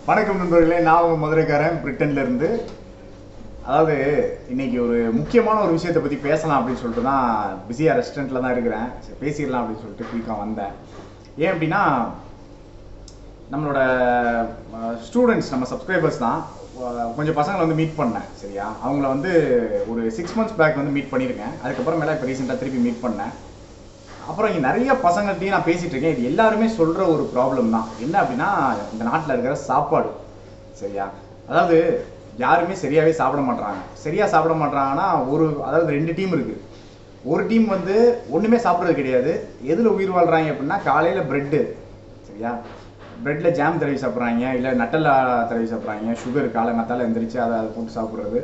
வணக்கம் நண்பர்களே நான் உங்க மதுரைக்காரன் பிரிட்டன்ல இருந்து அதாவது இன்னைக்கு ஒரு முக்கியமான ஒரு விஷயத்தை பத்தி பேசலாம் அப்படின்னு சொல்லிட்டு தான் பிஸியா ரெஸ்டாரண்ட்ல தான் இருக்கிறேன் சரி பேசிடலாம் அப்படின்னு சொல்லிட்டு குயிக்காக வந்தேன் ஏன் அப்படின்னா நம்மளோட ஸ்டூடெண்ட்ஸ் நம்ம சப்ஸ்கிரைபர்ஸ் தான் அஹ் கொஞ்சம் பசங்களை வந்து மீட் பண்ணேன் சரியா அவங்கள வந்து ஒரு சிக்ஸ் மந்த்ஸ் பேக் வந்து மீட் பண்ணியிருக்கேன் அதுக்கப்புறமேல இப்போ ரீசெண்டாக திருப்பி மீட் பண்ணேன் அப்புறம் இங்கே நிறைய பசங்கள்ட்டையும் நான் பேசிட்டு இருக்கேன் இது எல்லாருமே சொல்ற ஒரு ப்ராப்ளம் தான் என்ன அப்படின்னா இந்த நாட்டில் இருக்கிற சாப்பாடு சரியா அதாவது யாருமே சரியாவே சாப்பிட மாட்றாங்க சரியா சாப்பிட மாட்றாங்கன்னா ஒரு அதாவது ரெண்டு டீம் இருக்கு ஒரு டீம் வந்து ஒண்ணுமே சாப்பிட்றது கிடையாது எதுல உயிர் வாழ்றாங்க அப்படின்னா காலையில பிரெட்டு சரியா பிரெட்ல ஜாம் தடவி சாப்பிட்றாங்க இல்லை நட்டல்லா தடவி சாப்பிட்றாங்க சுகர் காலை மத்தால எந்திரிச்சு அதை அதை போட்டு சாப்பிட்றது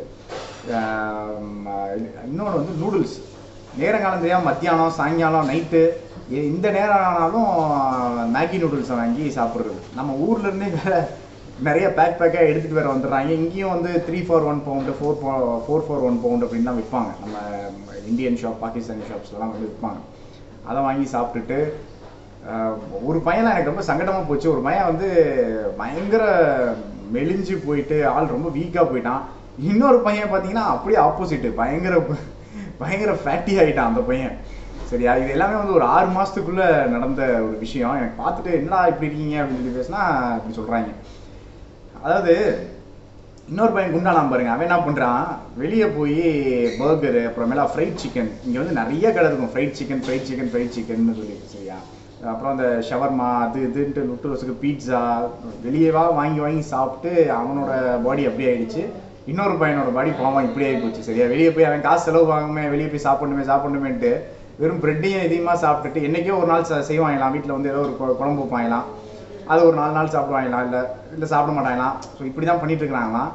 இன்னொன்று வந்து நூடுல்ஸ் நேரங்காலம் தெரியாமல் மத்தியானம் சாயங்காலம் நைட்டு இந்த நேரம் ஆனாலும் மேகி நூடுல்ஸை வாங்கி சாப்பிட்றது நம்ம ஊர்ல இருந்தே வேற நிறைய பேக் பேக்காக எடுத்துகிட்டு வேற வந்துடுறாங்க இங்கேயும் வந்து three four one pound four four four one pound அப்படின்லாம் விற்பாங்க நம்ம இந்தியன் ஷாப் பாகிஸ்தானி ஷாப்ஸ்லாம் வந்து விற்பாங்க அதை வாங்கி சாப்பிட்டுட்டு ஆஹ், ஒரு பையன் எனக்கு ரொம்ப சங்கடமாக போச்சு ஒரு பையன் வந்து பயங்கர மெலிஞ்சு போயிட்டு ஆள் ரொம்ப வீக்காக போயிட்டான் இன்னொரு பையன் பார்த்தீங்கன்னா அப்படியே ஆப்போசிட் பயங்கர பயங்கர ஃபேட்டி ஆகிட்டான் அந்த பையன் சரியா இது எல்லாமே வந்து ஒரு ஆறு மாசத்துக்குள்ள நடந்த ஒரு விஷயம் எனக்கு பார்த்துட்டு என்னடா இப்படி இருக்கீங்க அப்படின்னு சொல்லி பேசினா இப்படி சொல்றாங்க அதாவது இன்னொரு பையன் குண்டாலாம் பாருங்க அவன் என்ன பண்றான் வெளியே போய் பர்கரு அப்புறமேல ஃப்ரைட் சிக்கன் இங்க வந்து நிறைய கடை இருக்கும் fried chicken fried chicken fried chicken சொல்லி சரியா அப்புறம் அந்த ஷவர்மா அது இதுன்ட்டு நுட்டு ரோஸுக்கு பீட்சா வெளியேவா வாங்கி வாங்கி சாப்பிட்டு அவனோட பாடி அப்படி ஆயிடுச்சு இன்னொரு பையனோட பாடி பாவம் இப்படி ஆகி போச்சு சரியா வெளியே போய் அவன் காசு செலவு வாங்காம வெளியே போய் சாப்பிடணுமே சாப்பிடணுமேன்ட்டு வெறும் பிரெட்டையும் இதையுமா சாப்பிட்டுட்டு என்னைக்கோ ஒரு நாள் செ- செய்வாங்களாம் வீட்டில் வந்து ஏதோ ஒரு கொ- குழம்பு வைப்பாங்களாம் அது ஒரு நாலு நாள் சாப்பிடுவாங்களாம் இல்லை இல்லை சாப்பிட மாட்டாங்களாம் ஸோ இப்படி தான் பண்ணிட்டு இருக்கிறாங்களாம்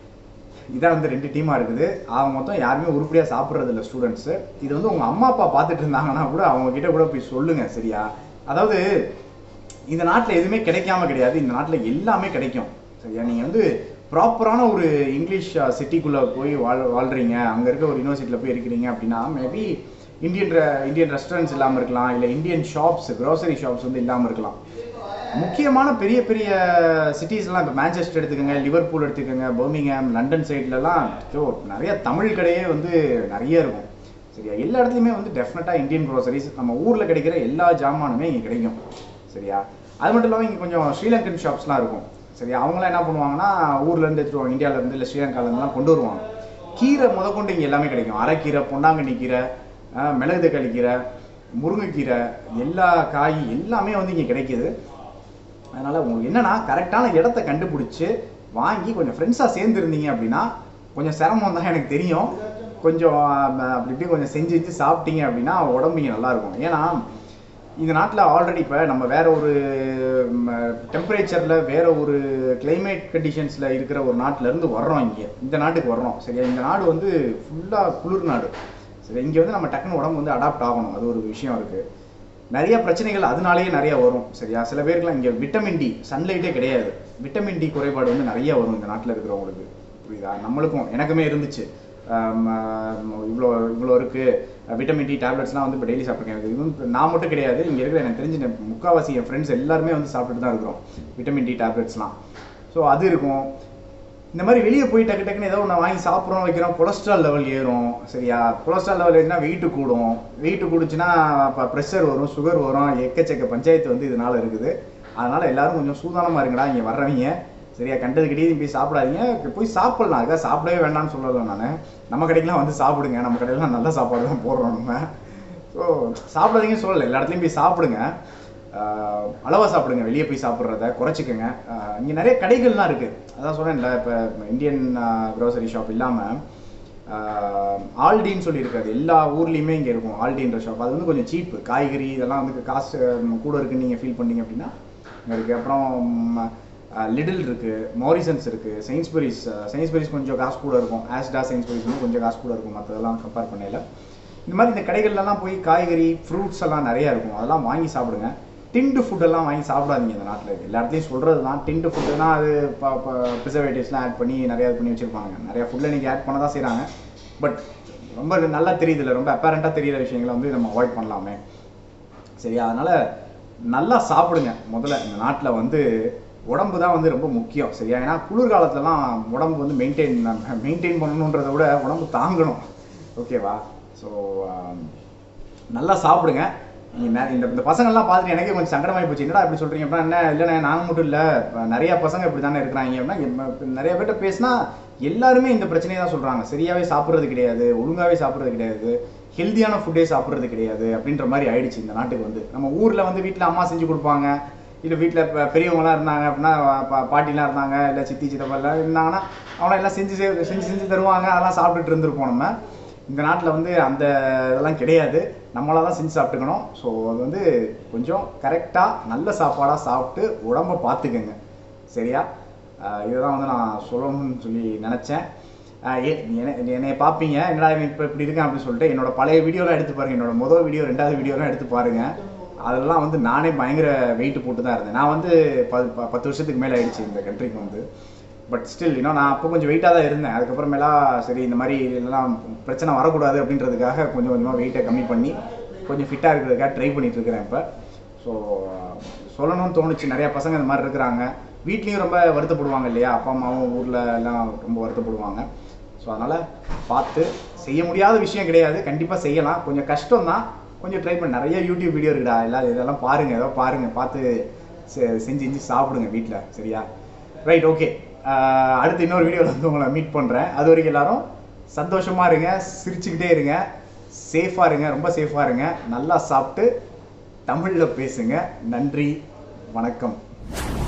இதான் வந்து ரெண்டு டீமாக இருக்குது அவங்க மொத்தம் யாருமே உருப்படியாக சாப்பிட்றது இல்லை ஸ்டூடெண்ட்ஸு இது வந்து உங்கள் அம்மா அப்பா பார்த்துட்டு இருந்தாங்கன்னா கூட அவங்க கிட்ட கூட போய் சொல்லுங்க சரியா அதாவது இந்த நாட்டில் எதுவுமே கிடைக்காம கிடையாது இந்த நாட்டில் எல்லாமே கிடைக்கும் சரியா நீங்கள் வந்து ப்ராப்பரான ஒரு இங்கிலீஷ் சிட்டிக்குள்ளே போய் வாழ் வாழ்றீங்க அங்கே இருக்க ஒரு யூனிவர்சிட்டியில் போய் இருக்கிறீங்க அப்படின்னா மேபி இந்தியன் ரெ- இந்தியன் ரெஸ்டாரண்ட்ஸ் இல்லாமல் இருக்கலாம் இல்லை இந்தியன் ஷாப்ஸ் க்ரோசரி ஷாப்ஸ் வந்து இல்லாமல் இருக்கலாம் முக்கியமான பெரிய பெரிய சிட்டிஸ்லாம் இப்போ மேன்செஸ்டர் எடுத்துக்கோங்க லிவர்பூல் எடுத்துக்கோங்க பர்மிங்ஹாம் லண்டன் சைட்லலாம் ஐயோ நிறைய தமிழ் கடையே வந்து நிறைய இருக்கும் சரியா எல்லா இடத்துலையுமே வந்து டெஃபினட்டாக இந்தியன் க்ரோசரிஸ் நம்ம ஊரில் கிடைக்கிற எல்லா ஜாமானுமே இங்கே கிடைக்கும் சரியா அது மட்டும் இல்லாமல் இங்கே கொஞ்சம் ஸ்ரீலங்கன் ஷாப்ஸ்லாம் இருக்கும் சரியா அவங்களாம் என்ன பண்ணுவாங்கன்னா ஊர்லேருந்து எடுத்துட்டு வருவாங்க இந்தியாவிலேருந்து இல்லை ஸ்ரீலங்காலேருந்துலாம் கொண்டு வருவாங்க கீரை முதற்கொண்டு இங்கே எல்லாமே கிடைக்கும் அரைக்கீரை பொன்னாங்கண்ணி கீரை ஆஹ், மிளகு தக்காளி கீரை முருங்கைக்கீரை எல்லா காய் எல்லாமே வந்து இங்கே கிடைக்குது அதனால உங்களுக்கு என்னன்னா கரெக்டான இடத்த கண்டுபிடிச்சு வாங்கி கொஞ்சம் ஃப்ரெண்ட்ஸாக சேர்ந்து இருந்தீங்க அப்படின்னா கொஞ்சம் சிரமம் தான் எனக்கு தெரியும் கொஞ்சம் ஆஹ், அப்படி இப்படி கொஞ்சம் செஞ்சு வச்சு சாப்பிட்டீங்க அப்படின்னா உடம்பு இங்க நல்லா இருக்கும் ஏன்னா இந்த நாட்டில் ஆல்ரெடி இப்போ நம்ம வேற ஒரு டெம்பரேச்சரில் வேற ஒரு climate கண்டிஷன்ஸில் இருக்கிற ஒரு நாட்டுல இருந்து வர்றோம் இங்கே இந்த நாட்டுக்கு வர்றோம் சரியா இந்த நாடு வந்து ஃபுல்லாக குளிர் நாடு சரி இங்கே வந்து நம்ம டக்குன்னு உடம்பு வந்து அடாப்ட் ஆகணும் அது ஒரு விஷயம் இருக்குது நிறைய பிரச்சனைகள் அதனாலேயே நிறைய வரும் சரியா சில பேருக்குலாம் இங்கே விட்டமின் டி சன்லைட்டே கிடையாது விட்டமின் டி குறைபாடு வந்து நிறைய வரும் இந்த நாட்டில் இருக்கிறவங்களுக்கு புரியுதா நம்மளுக்கும் எனக்குமே இருந்துச்சு ஆம், ஆம், இவ்வளோ இவ்வளோ இருக்கு விட்டமின் டி டேப்லெட்ஸ்லாம் வந்து இப்போ டெய்லி சாப்பிட்ருக்கேன் எனக்கு இதுவும் நான் மட்டும் கிடையாது இங்கே இருக்கிற எனக்கு தெரிஞ்ச நெ- முக்காவாசி என் ஃப்ரெண்ட்ஸ் எல்லாருமே வந்து சாப்பிட்டுட்டு தான் இருக்கிறோம் விட்டமின் டி டேப்லெட்ஸ்லாம் ஸோ அது இருக்கும் இந்த மாதிரி வெளியே போய் டக்கு டக்குன்னு ஏதோ ஒன்று வாங்கி சாப்பிட்றோம் வைக்கிறோம் கொலஸ்ட்ரால் லெவல் ஏறும் சரியா கொலஸ்ட்ரால் லெவல் ஏறினா வெயிட்டு கூடும் வெயிட்டு கூடுச்சுன்னா இப்போ ப்ரெஷர் வரும் சுகர் வரும் எக்கச்சக்க பஞ்சாயத்து வந்து இதனால இருக்குது அதனால எல்லாரும் கொஞ்சம் சூதானமாக இருங்கடா இங்கே வர்றவங்க சரியா கண்டது கிடையாது போய் சாப்பிடாதீங்க போய் சாப்பிடலாம் அதுக்காக சாப்பிடவே வேண்டாம்னு சொல்லலை நான் நம்ம கடைக்கெலாம் வந்து சாப்பிடுங்க நம்ம கடையிலாம் நல்ல சாப்பாடு தான் போடுறோம் நம்ம ஸோ சாப்பிடாதீங்க சொல்லலை எல்லா இடத்துலையும் போய் சாப்பிடுங்க ஆஹ் அளவா சாப்பிடுங்க வெளியே போய் சாப்பிட்றத குறைச்சிக்கோங்க ஆஹ் இங்க நிறைய கடைகள்லாம் இருக்கு அதான் சொன்னேன்ல இப்போ இந்தியன் க்ரோசரி ஷாப் இல்லாமல் ஆல்டின்னு சொல்லி இருக்காது எல்லா ஊர்லேயுமே இங்கே இருக்கும் ஆல்டின்ற ஷாப் அது வந்து கொஞ்சம் சீப்பு காய்கறி இதெல்லாம் வந்து காசு கூட இருக்குன்னு நீங்கள் ஃபீல் பண்ணீங்க அப்படின்னா இங்கே இருக்குது அப்புறம் லிடில் இருக்கு மாரிசன்ஸ் இருக்கு செயின்ஸ்பரிஸ் செயின்ஸ்பரிஸ் கொஞ்சம் காசு கூட இருக்கும் ஆஸ்டா செயின்ஸ்பரிஸ் வந்து கொஞ்சம் காசு கூட இருக்கும் மற்றதெல்லாம் கம்பேர் பண்ணையில இந்த மாதிரி இந்த கடைகள்லாம் போய் காய்கறி ஃப்ரூட்ஸ் எல்லாம் நிறைய இருக்கும் அதெல்லாம் வாங்கி சாப்பிடுங்க டிண்டு ஃபுட்டெல்லாம் வாங்கி சாப்பிடாதீங்க இந்த நாட்டில் எல்லா இடத்துலையும் சொல்கிறது தான் டிண்டு ஃபுட்டுனா அது ப்ரிசர்வேட்டிவ்ஸ்லாம் ஆட் பண்ணி நிறைய இது பண்ணி வச்சிருப்பாங்க நிறைய ஃபுட்டில் இன்றைக்கி ஆட் பண்ண தான் செய்கிறாங்க பட் ரொம்ப நல்லா தெரியுதுல்ல ரொம்ப அப்பேரண்ட்டாக தெரியிற விஷயங்களை வந்து நம்ம அவாய்ட் பண்ணலாமே சரியா அதனால நல்லா சாப்பிடுங்க முதல்ல இந்த நாட்டில் வந்து உடம்பு தான் வந்து ரொம்ப முக்கியம் சரியா ஏன்னா குளிர்காலத்துலலாம் உடம்பு வந்து மெயின்டைன் மெயின்டைன் பண்ணணுன்றதை விட உடம்பு தாங்கணும் ஓகேவா ஸோ நல்லா சாப்பிடுங்க நீங்க நெ- இந்த இந்த பசங்கள்லாம் பார்த்துட்டு எனக்கே கொஞ்சம் சங்கடமாகி போச்சு என்னடா இப்படி சொல்கிறீங்க அப்படின்னா என்ன இல்லைண்ணே நாங்கள் மட்டும் இல்லை நிறைய பசங்க இப்படி தானே இருக்கிறாங்க அப்படின்னா எம்ம- இப்ப நிறைய பேர்ட்ட பேசினா எல்லாருமே இந்த பிரச்சனையை தான் சொல்கிறாங்க சரியாகவே சாப்பிட்றது கிடையாது ஒழுங்காகவே சாப்பிட்றது கிடையாது ஹெல்தியான ஃபுட்டே சாப்பிட்றது கிடையாது அப்படின்ற மாதிரி ஆயிடுச்சு இந்த நாட்டுக்கு வந்து நம்ம ஊரில் வந்து வீட்டில் அம்மா செஞ்சு கொடுப்பாங்க இல்லை வீட்டில் இப்போ பெரியவங்களாம் இருந்தாங்க அப்படின்னா பா- பாட்டிலாம் இருந்தாங்க இல்லை சித்தி சித்தப்பாலாம் இருந்தாங்கன்னா அவனை எல்லாம் செஞ்சு செ- செஞ்சு செஞ்சு தருவாங்க அதெல்லாம் சாப்பிட்டுட்டு இருந்திருப்போம் நம்ம இந்த நாட்டில் வந்து அந்த இதெல்லாம் கிடையாது நம்மளாக தான் செஞ்சு சாப்பிட்டுக்கணும் ஸோ அது வந்து கொஞ்சம் கரெக்டாக நல்ல சாப்பாடாக சாப்பிட்டு உடம்ப பார்த்துக்கங்க சரியா ஆஹ் இதுதான் வந்து நான் சொல்லணும்னு சொல்லி நினச்சேன் என்னை பார்ப்பீங்க என்னடா இவன் இப்போ இப்படி இருக்கேன் அப்படின்னு சொல்லிட்டு என்னோட பழைய வீடியோலாம் எடுத்து பாருங்க என்னோட முதல் வீடியோ ரெண்டாவது வீடியோலாம் எடுத்து பாருங்க அதெல்லாம் வந்து நானே பயங்கர வெயிட் போட்டு தான் இருந்தேன் நான் வந்து ப- ப- பத்து வருஷத்துக்கு மேலே ஆயிடுச்சு இந்த கண்ட்ரிக்கு வந்து பட் ஸ்டில் இன்னும் நான் அப்போ கொஞ்சம் வெயிட்டாக தான் இருந்தேன் அதுக்கப்புறமேலா சரி இந்த மாதிரி இதெல்லாம் பிரச்சனை வரக்கூடாது அப்படின்றதுக்காக கொஞ்சம் கொஞ்சமாக வெயிட்டை கம்மி பண்ணி கொஞ்சம் ஃபிட்டாக இருக்கிறதுக்காக ட்ரை பண்ணிட்டு இருக்கிறேன் இப்போ ஸோ சொல்லணும்னு தோணுச்சு நிறைய பசங்க இந்த மாதிரி இருக்கிறாங்க வீட்லேயும் ரொம்ப வருத்தப்படுவாங்க இல்லையா அப்பா அம்மாவும் ஊரில் எல்லாம் ரொம்ப வருத்தப்படுவாங்க ஸோ அதனால் பார்த்து செய்ய முடியாத விஷயம் கிடையாது கண்டிப்பாக செய்யலாம் கொஞ்சம் கஷ்டம் தான் கொஞ்சம் ட்ரை பண்ண நிறைய யூடியூப் வீடியோ இருக்குடா எல்லாம் இதெல்லாம் பாருங்கள் ஏதோ பாருங்கள் பார்த்து செ- செஞ்சு செஞ்சு சாப்பிடுங்க வீட்டில் சரியா ரைட் ஓகே அடுத்து இன்னொரு வீடியோவில் வந்து உங்களை மீட் பண்ணுறேன் அது வரைக்கும் எல்லாரும் சந்தோஷமாக இருங்க சிரிச்சுக்கிட்டே இருங்க சேஃபாக இருங்க ரொம்ப சேஃபாக இருங்க நல்லா சாப்பிட்டு தமிழில் பேசுங்க நன்றி வணக்கம்